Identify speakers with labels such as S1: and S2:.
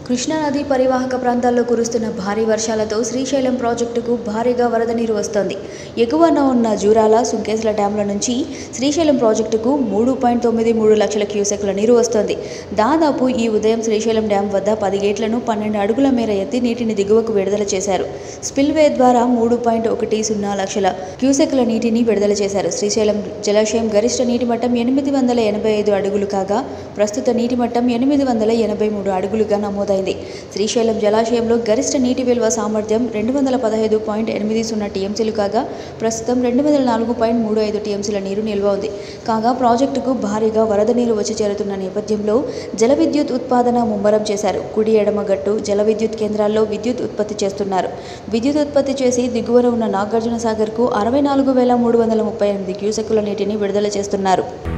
S1: కృష్ణానది పరివాహక ప్రాంతాల్లో కురుస్తున్న భారీ వర్షాలతో శ్రీశైలం ప్రాజెక్టుకు భారీగా వరద నీరు వస్తోంది ఎగువన ఉన్న జూరాల సుంకేశ్ల డ్యాంల నుంచి శ్రీశైలం ప్రాజెక్టుకు మూడు పాయింట్ తొమ్మిది మూడు లక్షల క్యూసెక్ల నీరు వస్తోంది దాదాపు ఈ ఉదయం శ్రీశైలం డ్యాం వద్ద పది గేట్లను పన్నెండు అడుగుల మేర ఎత్తి నీటిని దిగువకు విడుదల చేశారు స్పిల్వే ద్వారా మూడు పాయింట్ ఒకటి సున్నా లక్షల క్యూసెక్ల నీటిని విడుదల చేశారు శ్రీశైలం జలాశయం గరిష్ట నీటి మట్టం ఎనిమిది వందల ఎనభై ఐదు అడుగులు కాగా ప్రస్తుత నీటి మట్టం ఎనిమిది వందల ఎనభై మూడు అడుగులుగా నమోదైంది శ్రీశైలం జలాశయంలో గరిష్ట నీటి విలువ సామర్థ్యం రెండు వందల పదహైదు పాయింట్ ఎనిమిది సున్నా టీఎంసీలు కాగా ప్రస్తుతం రెండు వందల నాలుగు పాయింట్ మూడు ఐదు టీఎంసీల నీరు నిల్వ ఉంది కాగా ప్రాజెక్టుకు భారీగా వరద నీరు వచ్చి చేరుతున్న నేపథ్యంలో జల విద్యుత్ ఉత్పాదన ముమ్మరం చేశారు కుడి ఎడమ గట్టు జల విద్యుత్ కేంద్రాల్లో విద్యుత్ ఉత్పత్తి చేస్తున్నారు విద్యుత్ ఉత్పత్తి చేసి దిగువన ఉన్న నాగార్జున సాగర్కు అరవై నాలుగు వేల మూడు వందల ముప్పై ఎనిమిది క్యూసెక్కుల నీటిని విడుదల చేస్తున్నారు